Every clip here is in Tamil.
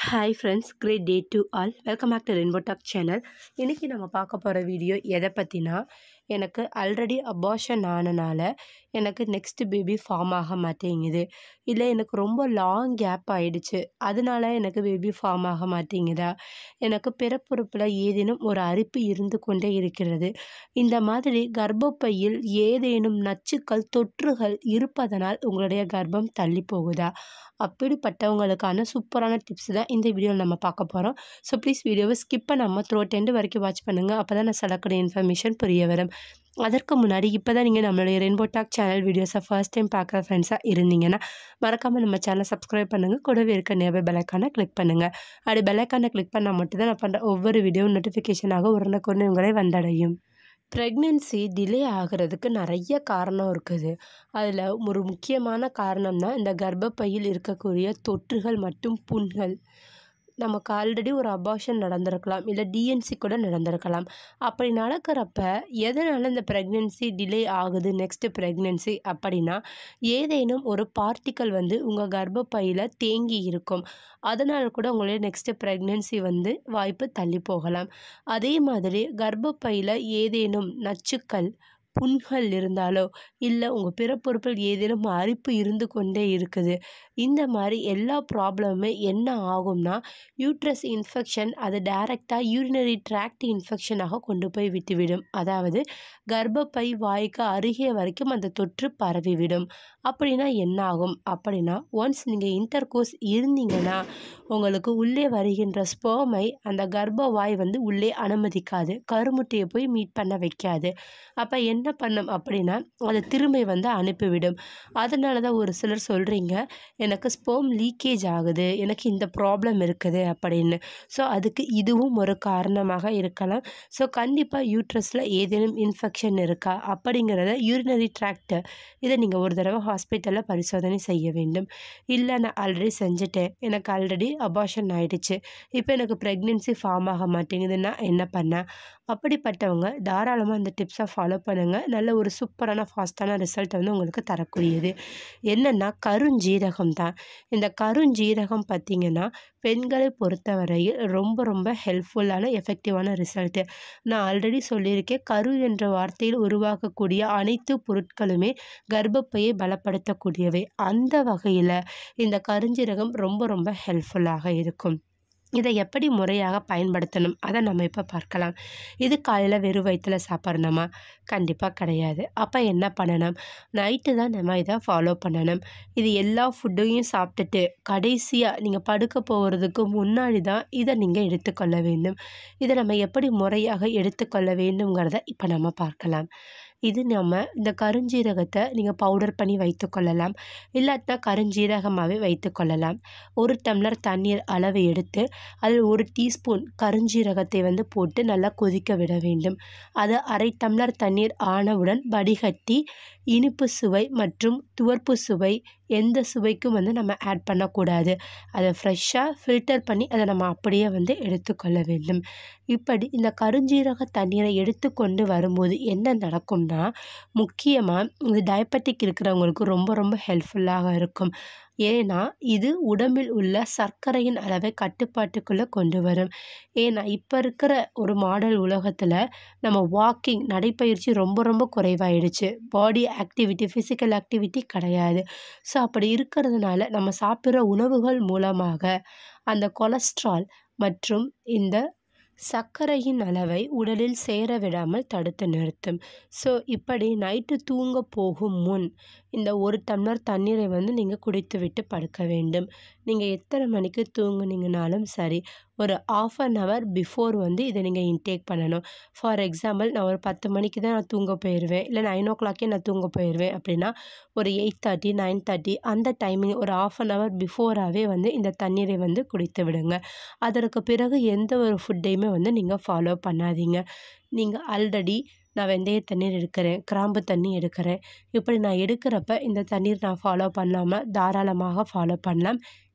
hi friends great day to all welcome back to rainbow talk channel இன்றைக்கி நம்ம பார்க்க போகிற வீடியோ எதை பற்றினா எனக்கு ஆல்ரெடி அபார்ஷன் ஆனனால எனக்கு நெக்ஸ்ட் பேபி ஃபார்ம் ஆக மாட்டேங்குது இல்லை எனக்கு ரொம்ப லாங் கேப் ஆயிடுச்சு அதனால எனக்கு பேபி ஃபார்ம் ஆக மாட்டேங்குதா எனக்கு பிறப்புறுப்பில் ஏதேனும் ஒரு அரிப்பு இருந்து கொண்டே இருக்கிறது இந்த மாதிரி கர்ப்பப்பையில் ஏதேனும் நச்சுக்கள் தொற்றுகள் இருப்பதனால் உங்களுடைய கர்ப்பம் தள்ளி போகுதா அப்படிப்பட்டவங்களுக்கான சூப்பரான டிப்ஸ் தான் இந்த வீடியோவில் நம்ம பார்க்க போகிறோம் ஸோ ப்ளீஸ் வீடியோவை ஸ்கிப் பண்ணாமல் த்ரோ டென்ட் வரைக்கும் வாட்ச் பண்ணுங்கள் அப்போ தான் நான் சொல்லக்கூடிய இன்ஃபர்மேஷன் புரிய வரும் அதற்கு முன்னாடி இப்போ தான் நீங்கள் நம்மளுடைய ரெயின்போ டாக் சேனல் வீடியோஸை ஃபர்ஸ்ட் டைம் பார்க்குற ஃப்ரெண்ட்ஸாக இருந்தீங்கன்னா மறக்காமல் நம்ம சேனலை சப்ஸ்கிரைப் பண்ணுங்கள் கூடவே இருக்க நியர்பை பெலைக்கானை கிளிக் பண்ணுங்கள் அப்படி பெலைக்கானை கிளிக் பண்ணால் மட்டும்தான் நான் பண்ணுற ஒவ்வொரு வீடியோ நோட்டிஃபிகேஷனாக உடனுக்குடனே உங்களை வந்தடையும் ப்ரெக்னென்சி டிலே ஆகிறதுக்கு நிறைய காரணம் இருக்குது அதில் ஒரு முக்கியமான காரணம் தான் இந்த கர்ப்பப்பையில் இருக்கக்கூடிய தொற்றுகள் மற்றும் புண்கள் நமக்கு ஆல்ரெடி ஒரு அபார்ஷன் நடந்திருக்கலாம் இல்லை டிஎன்சி கூட நடந்திருக்கலாம் அப்படி நடக்கிறப்ப எதனால் இந்த ப்ரெக்னென்சி டிலே ஆகுது நெக்ஸ்ட்டு ப்ரெக்னென்சி அப்படின்னா ஏதேனும் ஒரு பார்ட்டிக்கல் வந்து உங்கள் கர்ப்பப்பையில் தேங்கி இருக்கும் அதனால் கூட உங்களுடைய நெக்ஸ்ட்டு ப்ரெக்னென்சி வந்து வாய்ப்பு தள்ளி போகலாம் அதே மாதிரி கர்ப்பப்பையில் ஏதேனும் நச்சுக்கள் புண்கள் இருந்தாலோ இல்லை உங்கள் பிறப்புறுப்பில் ஏதேனும் அரிப்பு இருந்து கொண்டே இருக்குது இந்த மாதிரி எல்லா ப்ராப்ளமுமே என்ன ஆகும்னா யூட்ரஸ் இன்ஃபெக்ஷன் அது டைரெக்டாக யூரினரி ட்ராக்ட் இன்ஃபெக்ஷனாக கொண்டு போய் விட்டுவிடும் அதாவது கர்ப்பப்பை வாய்க்கு அருகே வரைக்கும் அந்த தொற்று பரவிவிடும் அப்படின்னா என்ன ஆகும் அப்படின்னா ஒன்ஸ் நீங்கள் இன்டர் கோர்ஸ் இருந்தீங்கன்னா உங்களுக்கு உள்ளே வருகின்ற ஸ்போமை அந்த கர்ப்ப வாய் வந்து உள்ளே அனுமதிக்காது கருமுட்டையை போய் மீட் பண்ண வைக்காது அப்போ என்ன பண்ணும் அப்படின்னா அதை திரும்பி வந்து அனுப்பிவிடும் அதனால தான் ஒரு சிலர் சொல்கிறீங்க எனக்கு ஸ்போம் லீக்கேஜ் ஆகுது எனக்கு இந்த ப்ராப்ளம் இருக்குது அப்படின்னு ஸோ அதுக்கு இதுவும் ஒரு காரணமாக இருக்கலாம் ஸோ கண்டிப்பாக யூட்ரஸில் ஏதேனும் இன்ஃபெக்ஷன் இருக்கா அப்படிங்கிறத யூரினரி ட்ராக்ட் இதை நீங்கள் ஒரு தடவை ஹாஸ்பிட்டலில் பரிசோதனை செய்ய வேண்டும் இல்லை நான் ஆல்ரெடி செஞ்சுட்டேன் எனக்கு ஆல்ரெடி அபார்ஷன் ஆயிடுச்சு இப்போ எனக்கு ப்ரெக்னென்சி ஃபார்ம் ஆக மாட்டேங்குதுன்னா என்ன பண்ணேன் அப்படிப்பட்டவங்க தாராளமாக அந்த டிப்ஸை ஃபாலோ பண்ணுங்கள் நல்ல ஒரு சூப்பரான ஃபாஸ்ட்டான ரிசல்ட் வந்து உங்களுக்கு தரக்கூடியது என்னென்னா கருஞ்சீரகம் தான் இந்த கருஞ்சீரகம் பார்த்திங்கன்னா பெண்களை பொறுத்தவரையில் ரொம்ப ரொம்ப ஹெல்ப்ஃபுல்லான எஃபெக்டிவான ரிசல்ட்டு நான் ஆல்ரெடி சொல்லியிருக்கேன் கரு என்ற வார்த்தையில் உருவாக்கக்கூடிய அனைத்து பொருட்களுமே கர்ப்பப்பையை பலப்படுத்தக்கூடியவை அந்த வகையில் இந்த கருஞ்சீரகம் ரொம்ப ரொம்ப ஹெல்ப்ஃபுல்லாக இருக்கும் இதை எப்படி முறையாக பயன்படுத்தணும் அதை நம்ம இப்போ பார்க்கலாம் இது காலையில் வெறும் வயிற்றில் சாப்பிட்ணுமா கண்டிப்பாக கிடையாது அப்போ என்ன பண்ணணும் நைட்டு தான் நம்ம இதை ஃபாலோ பண்ணணும் இது எல்லா ஃபுட்டையும் சாப்பிட்டுட்டு கடைசியாக நீங்கள் படுக்க போகிறதுக்கு முன்னாடி தான் இதை நீங்கள் எடுத்துக்கொள்ள வேண்டும் இதை நம்ம எப்படி முறையாக எடுத்துக்கொள்ள வேண்டுங்கிறத இப்போ நம்ம பார்க்கலாம் இது நம்ம இந்த கருஞ்சீரகத்தை நீங்கள் பவுடர் பண்ணி வைத்துக்கொள்ளலாம் இல்லாட்டினா கருஞ்சீரகமாகவே வைத்துக்கொள்ளலாம் ஒரு டம்ளர் தண்ணீர் அளவு எடுத்து அதில் ஒரு டீஸ்பூன் கருஞ்சீரகத்தை வந்து போட்டு நல்லா கொதிக்க விட வேண்டும் அது அரை டம்ளர் தண்ணீர் ஆனவுடன் வடிகட்டி இனிப்பு சுவை மற்றும் துவர்ப்பு சுவை எந்த சுவைக்கும் வந்து நம்ம ஆட் பண்ணக்கூடாது அதை ஃப்ரெஷ்ஷாக ஃபில்டர் பண்ணி அதை நம்ம அப்படியே வந்து எடுத்துக்கொள்ள வேண்டும் இப்படி இந்த கருஞ்சீரக தண்ணீரை எடுத்துக்கொண்டு வரும்போது என்ன நடக்கும்னா முக்கியமாக இது டயபெட்டிக் இருக்கிறவங்களுக்கு ரொம்ப ரொம்ப ஹெல்ப்ஃபுல்லாக இருக்கும் ஏன்னா இது உடம்பில் உள்ள சர்க்கரையின் அளவை கட்டுப்பாட்டுக்குள்ளே கொண்டு வரும் ஏன்னா இப்போ இருக்கிற ஒரு மாடல் உலகத்தில் நம்ம வாக்கிங் நடைப்பயிற்சி ரொம்ப ரொம்ப குறைவாயிடுச்சு பாடி ஆக்டிவிட்டி ஃபிசிக்கல் ஆக்டிவிட்டி கிடையாது ஸோ அப்படி இருக்கிறதுனால நம்ம சாப்பிட்ற உணவுகள் மூலமாக அந்த கொலஸ்ட்ரால் மற்றும் இந்த சர்க்கரையின் அளவை உடலில் சேர விடாமல் தடுத்து நிறுத்தும் ஸோ இப்படி நைட்டு தூங்க போகும் முன் இந்த ஒரு டம்ளர் தண்ணீரை வந்து நீங்கள் குடித்து விட்டு படுக்க வேண்டும் நீங்கள் எத்தனை மணிக்கு தூங்குனீங்கனாலும் சரி ஒரு ஆஃப் அன் ஹவர் பிஃபோர் வந்து இதை நீங்கள் இன்டேக் பண்ணணும் ஃபார் எக்ஸாம்பிள் நான் ஒரு பத்து மணிக்கு தான் நான் தூங்க போயிடுவேன் இல்லை நைன் ஓ கிளாக்கே நான் தூங்க போயிடுவேன் அப்படின்னா ஒரு எயிட் தேர்ட்டி நைன் தேர்ட்டி அந்த டைமிங் ஒரு ஆஃப் அன் ஹவர் பிஃபோராகவே வந்து இந்த தண்ணீரை வந்து குடித்து விடுங்க அதற்கு பிறகு எந்த ஒரு ஃபுட்டையுமே வந்து நீங்கள் ஃபாலோ பண்ணாதீங்க நீங்கள் ஆல்ரெடி நான் வெந்தய தண்ணீர் எடுக்கிறேன் கிராம்பு தண்ணி எடுக்கிறேன் இப்படி நான் எடுக்கிறப்ப இந்த தண்ணீர் நான் ஃபாலோ பண்ணாமல் தாராளமாக ஃபாலோ பண்ணலாம்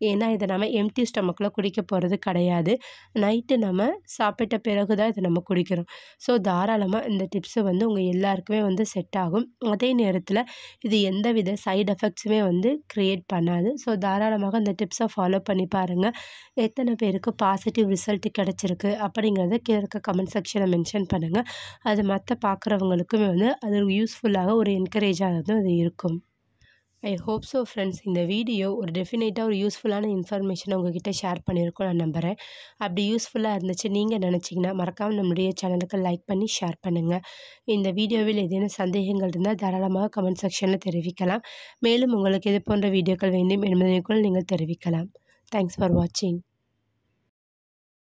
ஏன்னா இதை நம்ம எம்டி ஸ்டமக்கில் குடிக்க போகிறது கிடையாது நைட்டு நம்ம சாப்பிட்ட பிறகு தான் இதை நம்ம குடிக்கிறோம் ஸோ தாராளமாக இந்த டிப்ஸு வந்து உங்கள் எல்லாருக்குமே வந்து செட் ஆகும் அதே நேரத்தில் இது எந்த வித சைடு எஃபெக்ட்ஸுமே வந்து க்ரியேட் பண்ணாது ஸோ தாராளமாக இந்த டிப்ஸை ஃபாலோ பண்ணி பாருங்கள் எத்தனை பேருக்கு பாசிட்டிவ் ரிசல்ட் கிடச்சிருக்கு அப்படிங்கிறத கீழே இருக்க கமெண்ட் செக்ஷனில் மென்ஷன் பண்ணுங்கள் அது மற்ற பார்க்குறவங்களுக்குமே வந்து அது யூஸ்ஃபுல்லாக ஒரு என்கரேஜாக அது இருக்கும் ஐ ஹோப் ஸோ ஃப்ரெண்ட்ஸ் இந்த வீடியோ ஒரு டெஃபினட்டாக ஒரு யூஸ்ஃபுல்லான இன்ஃபர்மேஷனை உங்ககிட்ட ஷேர் பண்ணியிருக்கோம் நான் நம்புகிறேன் அப்படி யூஸ்ஃபுல்லாக இருந்துச்சு நீங்கள் நினச்சிங்கன்னா மறக்காமல் நம்மளுடைய சேனலுக்கு லைக் பண்ணி ஷேர் பண்ணுங்கள் இந்த வீடியோவில் ஏதேனும் சந்தேகங்கள் இருந்தால் தாராளமாக கமெண்ட் செக்ஷனில் தெரிவிக்கலாம் மேலும் உங்களுக்கு இது போன்ற வீடியோக்கள் வேண்டும் என்பதற்குள் நீங்கள் தெரிவிக்கலாம் தேங்க்ஸ் ஃபார் வாட்சிங்